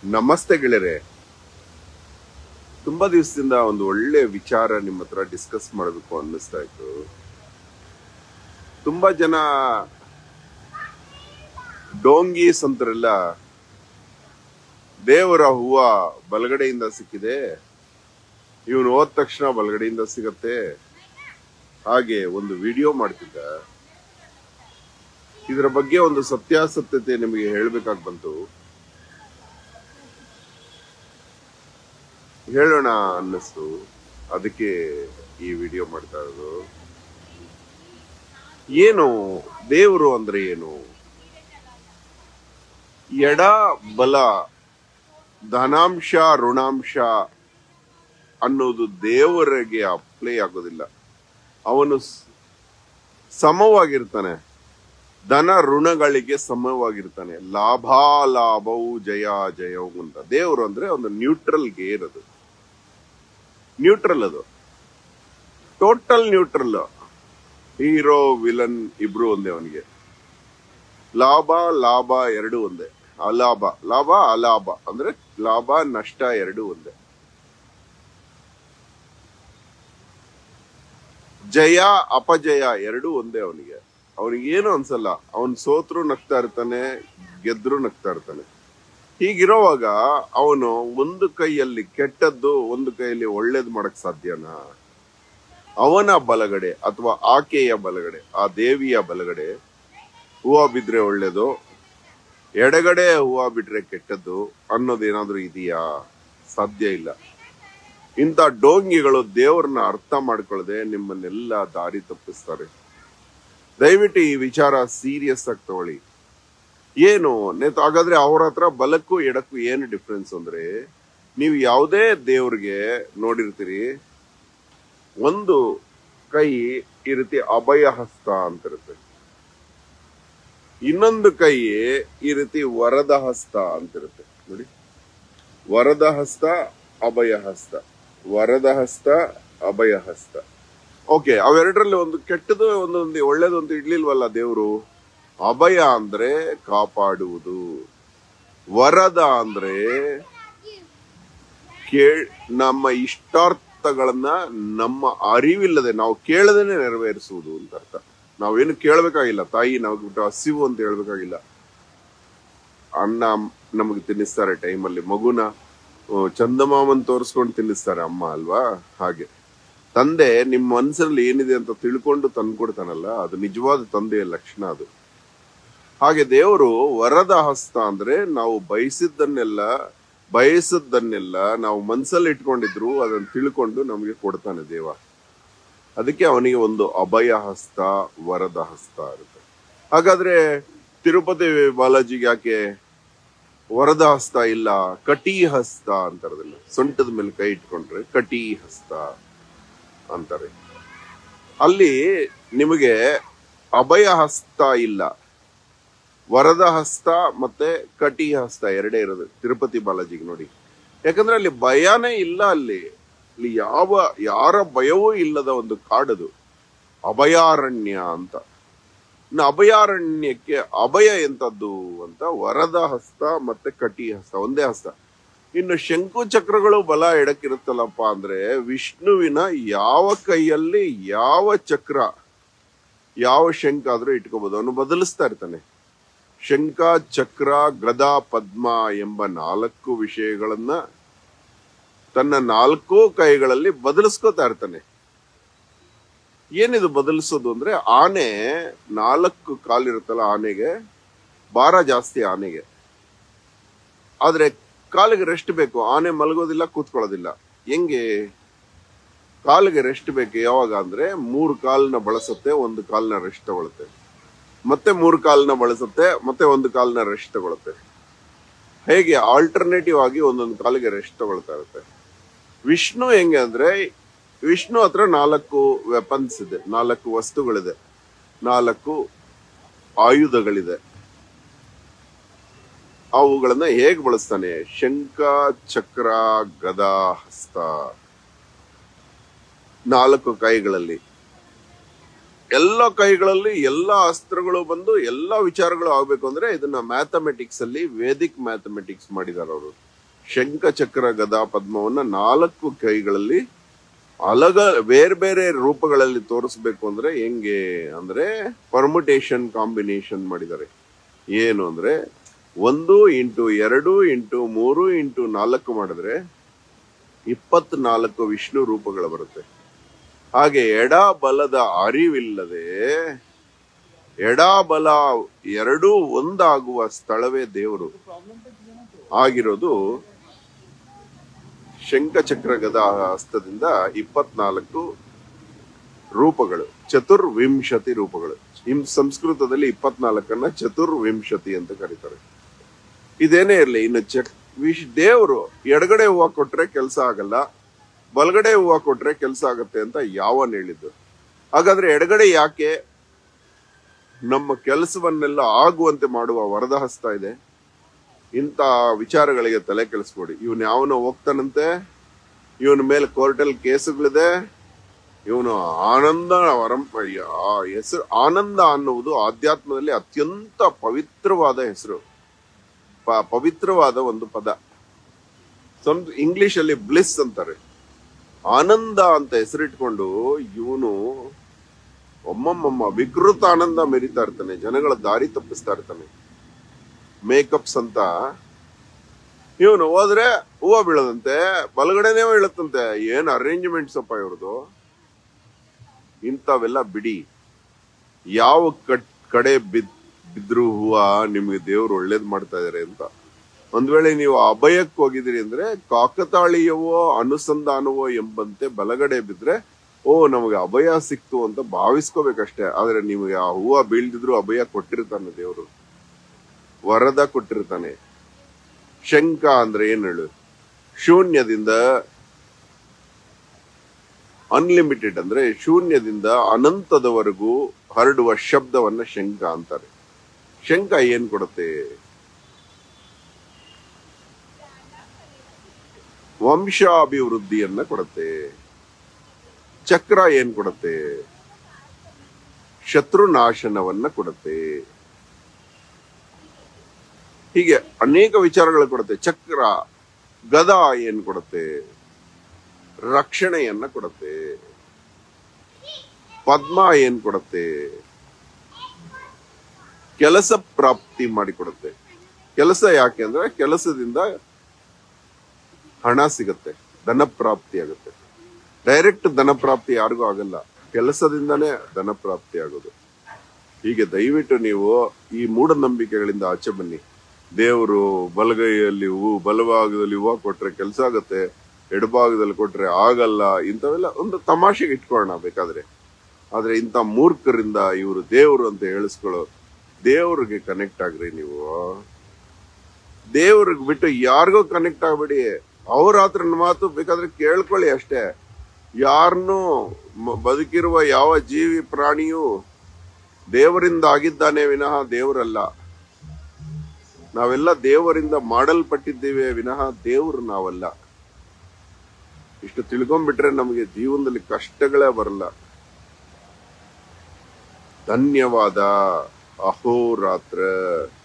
ನಮಸ್ತೆ ಗೆಳೆಯರೆ ತುಂಬಾ ದಿವಸದಿಂದ ಒಂದು ಒಳ್ಳೆ ವಿಚಾರ ನಿಮ್ಮ ಹತ್ರ ಡಿಸ್ಕಸ್ ಮಾಡಬೇಕು ಅನ್ನಿಸ್ತಾ ಇತ್ತು ತುಂಬಾ ಜನ ಡೋಂಗೀಸ್ ಅಂತಾರೆಲ್ಲ ದೇವರ ಹೂವ ಬಲಗಡೆಯಿಂದ ಸಿಕ್ಕಿದೆ ಇವನು ಹೋದ ತಕ್ಷಣ ಬಲಗಡೆಯಿಂದ ಸಿಗತ್ತೆ ಹಾಗೆ ಒಂದು ವಿಡಿಯೋ ಮಾಡ್ತಿದ್ದ ಇದರ ಬಗ್ಗೆ ಒಂದು ಸತ್ಯಾಸತ್ಯತೆ ನಿಮಗೆ ಹೇಳ್ಬೇಕಾಗಿ ಬಂತು ಹೇಳೋಣ ಅನ್ನಿಸ್ತು ಅದಕ್ಕೆ ಈ ವಿಡಿಯೋ ಮಾಡ್ತಾ ಇರೋದು ಏನು ದೇವರು ಅಂದ್ರೆ ಏನು ಎಡ ಬಲ ಧನಾಂಶ ಋಣಾಂಶ ಅನ್ನೋದು ದೇವರಿಗೆ ಅಪ್ಲೈ ಆಗೋದಿಲ್ಲ ಅವನು ಸ್- ಸಮವಾಗಿರ್ತಾನೆ ಧನ ಋಣಗಳಿಗೆ ಸಮವಾಗಿರ್ತಾನೆ ಲಾಭ ಲಾಭವು ಜಯ ಜಯವು ಅಂತ ದೇವರು ಅಂದ್ರೆ ಒಂದು ನ್ಯೂಟ್ರಲ್ ಗೇರ್ ಅದು ನ್ಯೂಟ್ರಲ್ ಅದು ಟೋಟಲ್ ನ್ಯೂಟ್ರಲ್ ಹೀರೋ ವಿಲನ್ ಇಬ್ರು ಒಂದೇ ಅವನಿಗೆ ಲಾಭ ಲಾಭ ಎರಡು ಒಂದೇ ಅಲಾಭ ಲಾಭ ಅಲಾಭ ಅಂದ್ರೆ ಲಾಭ ನಷ್ಟ ಎರಡು ಒಂದೇ ಜಯ ಅಪಜಯ ಎರಡು ಒಂದೇ ಅವನಿಗೆ ಅವನಿಗೆ ಏನು ಅನ್ಸಲ್ಲ ಅವನ್ ಸೋತ್ರು ನಗ್ತಾ ಇರ್ತಾನೆ ಗೆದ್ರು ನಗ್ತಾ ಇರ್ತಾನೆ ಹೀಗಿರೋವಾಗ ಅವನು ಒಂದು ಕೈಯಲ್ಲಿ ಕೆಟ್ಟದ್ದು ಒಂದು ಕೈಯಲ್ಲಿ ಒಳ್ಳೇದು ಮಾಡಕ್ ಸಾಧ್ಯನಾ ಅವನ ಬಲಗಡೆ ಅಥವಾ ಆಕೆಯ ಬಲಗಡೆ ಆ ದೇವಿಯ ಬಲಗಡೆ ಹೂವ ಬಿದ್ರೆ ಒಳ್ಳೇದು ಎಡಗಡೆ ಹೂವ ಬಿಟ್ರೆ ಕೆಟ್ಟದ್ದು ಅನ್ನೋದೇನಾದ್ರೂ ಇದೆಯಾ ಸಾಧ್ಯ ಇಲ್ಲ ಇಂಥ ಡೋಂಗಿಗಳು ದೇವ್ರನ್ನ ಅರ್ಥ ಮಾಡ್ಕೊಳ್ಳದೆ ನಿಮ್ಮನ್ನೆಲ್ಲ ದಾರಿ ತಪ್ಪಿಸ್ತಾರೆ ದಯವಿಟ್ಟು ಈ ವಿಚಾರ ಸೀರಿಯಸ್ ಆಗಿ ತಗೊಳ್ಳಿ ಏನು ನೇತು ಹಾಗಾದ್ರೆ ಅವ್ರ ಹತ್ರ ಬಲಕ್ಕೂ ಎಡಕ್ಕೂ ಏನು ಡಿಫ್ರೆನ್ಸ್ ಅಂದ್ರೆ ನೀವು ಯಾವುದೇ ದೇವ್ರಿಗೆ ನೋಡಿರ್ತೀರಿ ಒಂದು ಕೈ ಈ ರೀತಿ ಅಭಯ ಹಸ್ತ ಅಂತ ಇರುತ್ತೆ ಇನ್ನೊಂದು ಕೈ ಈ ರೀತಿ ವರದ ಹಸ್ತ ಅಂತ ಇರುತ್ತೆ ನೋಡಿ ವರದ ಹಸ್ತ ಅಭಯ ಹಸ್ತ ವರದ ಹಸ್ತ ಅಭಯ ಹಸ್ತ ಓಕೆ ಅವೆರಡರಲ್ಲಿ ಒಂದು ಕೆಟ್ಟದು ಒಂದೊಂದು ಒಳ್ಳೇದು ಅಂತ ಇಡ್ಲಿಲ್ವಲ್ಲ ದೇವರು ಅಭಯ ಅಂದ್ರೆ ಕಾಪಾಡುವುದು ವರದ ಅಂದ್ರೆ ಕೇಳ್ ನಮ್ಮ ಇಷ್ಟಾರ್ಥಗಳನ್ನ ನಮ್ಮ ಅರಿವಿಲ್ಲದೆ ನಾವು ಕೇಳದೇನೆ ನೆರವೇರಿಸುವುದು ಅಂತ ಅರ್ಥ ನಾವೇನು ಕೇಳಬೇಕಾಗಿಲ್ಲ ತಾಯಿ ನಾವು ಬಿಟ್ಟು ಹಸಿವು ಅಂತ ಹೇಳ್ಬೇಕಾಗಿಲ್ಲ ಅನ್ನ ನಮಗೆ ತಿನ್ನಿಸ್ತಾರೆ ಟೈಮಲ್ಲಿ ಮಗುನ ಆ, ಚಂದಮಾಮನ್ ತೋರಿಸ್ಕೊಂಡು ತಿನ್ನಿಸ್ತಾರೆ ಅಮ್ಮ ಅಲ್ವಾ ಹಾಗೆ ತಂದೆ ನಿಮ್ಮ ಮನಸ್ಸಲ್ಲಿ ಏನಿದೆ ಅಂತ ತಿಳ್ಕೊಂಡು ತಂದ್ಕೊಡ್ತಾನಲ್ಲ ಅದು ನಿಜವಾದ ತಂದೆಯ ಲಕ್ಷಣ ಅದು ಹಾಗೆ ದೇವರು ವರದ ಹಸ್ತ ಅಂದ್ರೆ ನಾವು ಬಯಸಿದ್ದನ್ನೆಲ್ಲ ಬಯಸದ್ದನ್ನೆಲ್ಲ ನಾವು ಮನ್ಸಲ್ಲಿ ಇಟ್ಕೊಂಡಿದ್ರು ಅದನ್ನ ತಿಳ್ಕೊಂಡು ನಮಗೆ ಕೊಡ್ತಾನೆ ದೇವ ಅದಕ್ಕೆ ಅವನಿಗೆ ಒಂದು ಅಭಯ ಹಸ್ತ ವರದ ಹಸ್ತ ಇರುತ್ತೆ ಹಾಗಾದ್ರೆ ತಿರುಪತಿ ಬಾಲಾಜಿಗೆ ಯಾಕೆ ವರದ ಹಸ್ತ ಇಲ್ಲ ಕಟಿ ಹಸ್ತ ಅಂತಾರೆ ಅದನ್ನ ಸೊಂಟದ ಮೇಲೆ ಕೈ ಇಟ್ಕೊಂಡ್ರೆ ಕಟಿ ಹಸ್ತ ಅಂತಾರೆ ಅಲ್ಲಿ ನಿಮಗೆ ಅಭಯ ಹಸ್ತ ಇಲ್ಲ ವರದ ಹಸ್ತ ಮತ್ತೆ ಕಟಿ ಹಸ್ತ ಎರಡೇ ಇರೋದು ತಿರುಪತಿ ಬಾಲಾಜಿಗೆ ನೋಡಿ ಯಾಕಂದ್ರೆ ಅಲ್ಲಿ ಭಯನೇ ಇಲ್ಲ ಅಲ್ಲಿ ಅಲ್ಲಿ ಯಾವ ಯಾರ ಭಯವೂ ಇಲ್ಲದ ಒಂದು ಕಾಡದು ಅಭಯಾರಣ್ಯ ಅಂತ ಇನ್ನು ಅಭಯಾರಣ್ಯಕ್ಕೆ ಅಭಯ ಎಂತದ್ದು ಅಂತ ವರದ ಹಸ್ತ ಮತ್ತೆ ಕಟಿ ಹಸ್ತ ಒಂದೇ ಹಸ್ತ ಇನ್ನು ಶಂಕು ಚಕ್ರಗಳು ಬಲ ಎಡಕ್ಕಿರುತ್ತಲ್ಲಪ್ಪ ಅಂದ್ರೆ ವಿಷ್ಣುವಿನ ಯಾವ ಕೈಯಲ್ಲಿ ಯಾವ ಚಕ್ರ ಯಾವ ಶಂಕ ಆದ್ರೂ ಇಟ್ಕೋಬಹುದು ಅವನು ಬದಲಿಸ್ತಾ ಇರ್ತಾನೆ ಶಂಕ ಚಕ್ರ ಗದಾ ಪದ್ಮ ಎಂಬ ನಾಲ್ಕು ವಿಷಯಗಳನ್ನ ತನ್ನ ನಾಲ್ಕು ಕೈಗಳಲ್ಲಿ ಬದಲಿಸ್ಕೋತಾ ಇರ್ತಾನೆ ಏನಿದು ಬದಲಿಸೋದು ಅಂದ್ರೆ ಆನೆ ನಾಲ್ಕು ಕಾಲಿರುತ್ತಲ್ಲ ಆನೆಗೆ ಭಾರ ಜಾಸ್ತಿ ಆನೆಗೆ ಆದ್ರೆ ಕಾಲಿಗೆ ರೆಸ್ಟ್ ಬೇಕು ಆನೆ ಮಲಗೋದಿಲ್ಲ ಕೂತ್ಕೊಳ್ಳೋದಿಲ್ಲ ಹೆಂಗೆ ಕಾಲಿಗೆ ರೆಸ್ಟ್ ಬೇಕು ಯಾವಾಗ ಅಂದ್ರೆ ಮೂರು ಕಾಲನ್ನ ಬಳಸುತ್ತೆ ಒಂದು ಕಾಲ್ನ ರೆಸ್ಟ್ ತಗೊಳುತ್ತೆ ಮತ್ತೆ ಮೂರು ಕಾಲನ್ನ ಬಳಸುತ್ತೆ ಮತ್ತೆ ಒಂದು ಕಾಲನ್ನ ರೆಸ್ಟ್ ತಗೊಳುತ್ತೆ ಹೇಗೆ ಆಲ್ಟರ್ನೇಟಿವ್ ಆಗಿ ಒಂದೊಂದು ಕಾಲಿಗೆ ರೆಸ್ಟ್ ತಗೊಳ್ತಾ ಇರುತ್ತೆ ವಿಷ್ಣು ಹೆಂಗೆ ಅಂದ್ರೆ ವಿಷ್ಣು ಹತ್ರ ನಾಲ್ಕು ವೆಪನ್ಸ್ ಇದೆ ನಾಲ್ಕು ವಸ್ತುಗಳಿದೆ ನಾಲ್ಕು ಆಯುಧಗಳಿದೆ ಅವುಗಳನ್ನ ಹೇಗೆ ಬಳಸ್ತಾನೆ ಶಂಖ ಚಕ್ರ ಗದಾ ಹಸ್ತ ನಾಲ್ಕು ಕೈಗಳಲ್ಲಿ ಎಲ್ಲ ಕೈಗಳಲ್ಲಿ ಎಲ್ಲ ಅಸ್ತ್ರಗಳು ಬಂದು ಎಲ್ಲ ವಿಚಾರಗಳು ಆಗ್ಬೇಕು ಅಂದ್ರೆ ಇದನ್ನ ಮ್ಯಾಥಮೆಟಿಕ್ಸ್ ಅಲ್ಲಿ ವೇದಿಕ್ ಮ್ಯಾಥಮೆಟಿಕ್ಸ್ ಮಾಡಿದಾರೆ ಅವರು ಶಂಖ ಚಕ್ರ ಗದಾ ಪದ್ಮವನ್ನ ನಾಲ್ಕು ಕೈಗಳಲ್ಲಿ ಅಲಗ ಬೇರೆ ಬೇರೆ ರೂಪಗಳಲ್ಲಿ ತೋರಿಸ್ಬೇಕು ಅಂದ್ರೆ ಹೆಂಗೆ ಅಂದ್ರೆ ಪರ್ಮುಟೇಷನ್ ಕಾಂಬಿನೇಷನ್ ಮಾಡಿದ್ದಾರೆ ಏನು ಅಂದ್ರೆ ಒಂದು ಇಂಟು ಎರಡು ಇಂಟು ಮೂರು ಇಂಟು ನಾಲ್ಕು ಮಾಡಿದ್ರೆ ಇಪ್ಪತ್ನಾಲ್ಕು ವಿಷ್ಣು ರೂಪಗಳು ಬರುತ್ತೆ ಹಾಗೆ ಎಡ ಬಲದ ಅರಿವಿಲ್ಲದೆ ಎಡ ಬಲ ಎರಡೂ ಒಂದಾಗುವ ಸ್ಥಳವೇ ದೇವರು ಆಗಿರೋದು ಶಂಖಚಕ್ರ ಗದಾ ಹಸ್ತದಿಂದ ಇಪ್ಪತ್ನಾಲ್ಕು ರೂಪಗಳು ಚತುರ್ವಿಂಶತಿ ರೂಪಗಳು ಇಂ ಸಂಸ್ಕೃತದಲ್ಲಿ ಇಪ್ಪತ್ನಾಲ್ಕನ್ನ ಚತುರ್ವಿಂಶತಿ ಅಂತ ಕರೀತಾರೆ ಇದೇನೇ ಇರಲಿ ಇನ್ನು ಚಕ್ ವಿಶ್ ದೇವರು ಎಡಗಡೆ ಹೂವ ಕೊಟ್ರೆ ಕೆಲಸ ಆಗಲ್ಲ ಬಲಗಡೆ ಹೂವ ಕೊಟ್ರೆ ಕೆಲಸ ಆಗತ್ತೆ ಅಂತ ಯಾವನ್ ಹೇಳಿದ್ದು ಹಾಗಾದ್ರೆ ಎಡಗಡೆ ಯಾಕೆ ನಮ್ಮ ಕೆಲಸವನ್ನೆಲ್ಲ ಆಗುವಂತೆ ಮಾಡುವ ವರದ ಹಸ್ತ ಇದೆ ಇಂಥ ವಿಚಾರಗಳಿಗೆ ತಲೆ ಕೆಡಿಸ್ಕೊಡಿ ಇವನ್ ಯಾವನೋ ಹೋಗ್ತಾನಂತೆ ಇವನ ಮೇಲೆ ಕೋರ್ಟಲ್ಲಿ ಕೇಸುಗಳಿದೆ ಇವನು ಆನಂದ ವರಂ ಆ ಹೆಸರು ಆನಂದ ಅನ್ನುವುದು ಆಧ್ಯಾತ್ಮದಲ್ಲಿ ಅತ್ಯಂತ ಪವಿತ್ರವಾದ ಹೆಸರು ಪ- ಪವಿತ್ರವಾದ ಒಂದು ಪದ ಇಂಗ್ಲಿಷ್ ಅಲ್ಲಿ ಬ್ಲಿಸ್ ಅಂತಾರೆ ಆನಂದ ಅಂತ ಹೆಸರಿಟ್ಕೊಂಡು ಇವನು ಒಮ್ಮಮ್ಮಮ್ಮ ವಿಕೃತ ಆನಂದ ಮೆರಿತಾ ಇರ್ತಾನೆ ಜನಗಳ ದಾರಿ ತಪ್ಪಿಸ್ತಾ ಇರ್ತಾನೆ ಮೇಕಪ್ಸ್ ಅಂತ ಇವನು ಹೋದ್ರೆ ಹೂವ ಬೀಳದಂತೆ ಬಲಗಡೆನೇ ಬೀಳತ್ತಂತೆ ಏನ್ ಅರೇಂಜ್ಮೆಂಟ್ಸ್ ಅಪ್ಪ ಇವ್ರದು ಇಂಥವೆಲ್ಲ ಬಿಡಿ ಯಾವ ಕಟ್ ಕಡೆ ಬಿದ್ ಬಿದ್ರು ಹೂವ ನಿಮ್ಗೆ ದೇವ್ರು ಒಳ್ಳೇದ್ ಮಾಡ್ತಾ ಇದಾರೆ ಅಂತ ಒಂದ್ ವೇಳೆ ನೀವು ಅಭಯಕ್ಕೆ ಹೋಗಿದ್ದೀರಿ ಅಂದ್ರೆ ಕಾಕತಾಳೀಯವೋ ಅನುಸಂಧಾನವೋ ಎಂಬಂತೆ ಬಲಗಡೆ ಬಿದ್ರೆ ಓ ನಮಗೆ ಅಭಯ ಸಿಕ್ತು ಅಂತ ಭಾವಿಸ್ಕೋಬೇಕಷ್ಟೇ ಆದ್ರೆ ನಿಮಗೆ ಆ ಹೂವ ಬೀಳ್ದಿದ್ರು ಅಭಯ ಕೊಟ್ಟಿರ್ತಾನೆ ದೇವರು ವರದ ಕೊಟ್ಟಿರ್ತಾನೆ ಶಂಕ ಅಂದ್ರೆ ಏನ್ ಹೇಳು ಶೂನ್ಯದಿಂದ ಅನ್ಲಿಮಿಟೆಡ್ ಅಂದ್ರೆ ಶೂನ್ಯದಿಂದ ಅನಂತದವರೆಗೂ ಹರಡುವ ಶಬ್ದವನ್ನ ಶಂಕ ಅಂತಾರೆ ಶಂಕ ಏನ್ ಕೊಡುತ್ತೆ ವಂಶಾಭಿವೃದ್ಧಿಯನ್ನ ಕೊಡುತ್ತೆ ಚಕ್ರ ಏನ್ ಕೊಡುತ್ತೆ ಶತ್ರುನಾಶನವನ್ನ ಕೊಡುತ್ತೆ ಹೀಗೆ ಅನೇಕ ವಿಚಾರಗಳು ಕೊಡುತ್ತೆ ಚಕ್ರ ಗದಾ ಏನ್ ಕೊಡುತ್ತೆ ರಕ್ಷಣೆಯನ್ನ ಕೊಡುತ್ತೆ ಪದ್ಮ ಏನ್ ಕೊಡುತ್ತೆ ಕೆಲಸ ಪ್ರಾಪ್ತಿ ಮಾಡಿಕೊಡುತ್ತೆ ಕೆಲಸ ಯಾಕೆ ಅಂದ್ರೆ ಕೆಲಸದಿಂದ ಹಣ ಸಿಗುತ್ತೆ ಧನ ಪ್ರಾಪ್ತಿ ಆಗುತ್ತೆ ಡೈರೆಕ್ಟ್ ಧನ ಪ್ರಾಪ್ತಿ ಯಾರಿಗೂ ಆಗಲ್ಲ ಕೆಲಸದಿಂದನೇ ಧನ ಪ್ರಾಪ್ತಿ ಆಗೋದು ಹೀಗೆ ದಯವಿಟ್ಟು ನೀವು ಈ ಮೂಢನಂಬಿಕೆಗಳಿಂದ ಆಚೆ ಬನ್ನಿ ದೇವರು ಬಲಗೈಯಲ್ಲಿ ಹೂ ಬಲಭಾಗದಲ್ಲಿ ಹೂವು ಕೊಟ್ರೆ ಕೆಲಸ ಆಗತ್ತೆ ಎಡಭಾಗದಲ್ಲಿ ಕೊಟ್ರೆ ಆಗಲ್ಲ ಇಂಥವೆಲ್ಲ ಒಂದು ತಮಾಷೆಗೆ ಇಟ್ಕೊಳ್ಳೋಣ ಬೇಕಾದ್ರೆ ಆದ್ರೆ ಇಂಥ ಮೂರ್ಖರಿಂದ ಇವರು ದೇವರು ಅಂತ ಹೇಳಿಸ್ಕೊಳ್ಳೋ ದೇವ್ರಿಗೆ ಕನೆಕ್ಟ್ ಆಗ್ರಿ ನೀವು ದೇವ್ರಿಗೆ ಬಿಟ್ಟು ಯಾರಿಗೂ ಕನೆಕ್ಟ್ ಆಗ್ಬೇಡಿ ಅವ್ರ ಹತ್ರ ಮಾತು ಬೇಕಾದ್ರೆ ಕೇಳ್ಕೊಳ್ಳಿ ಅಷ್ಟೇ ಯಾರನ್ನು ಬದುಕಿರುವ ಯಾವ ಜೀವಿ ಪ್ರಾಣಿಯೂ ದೇವರಿಂದ ಆಗಿದ್ದಾನೆ ವಿನಃ ದೇವರಲ್ಲ ನಾವೆಲ್ಲ ದೇವರಿಂದ ಮಾಡಲ್ಪಟ್ಟಿದ್ದೇವೆ ವಿನಃ ದೇವರು ನಾವಲ್ಲ ಇಷ್ಟು ತಿಳ್ಕೊಂಡ್ಬಿಟ್ರೆ ನಮಗೆ ಜೀವನದಲ್ಲಿ ಕಷ್ಟಗಳೇ ಬರಲ್ಲ ಧನ್ಯವಾದ ಅಹೋರಾತ್ರ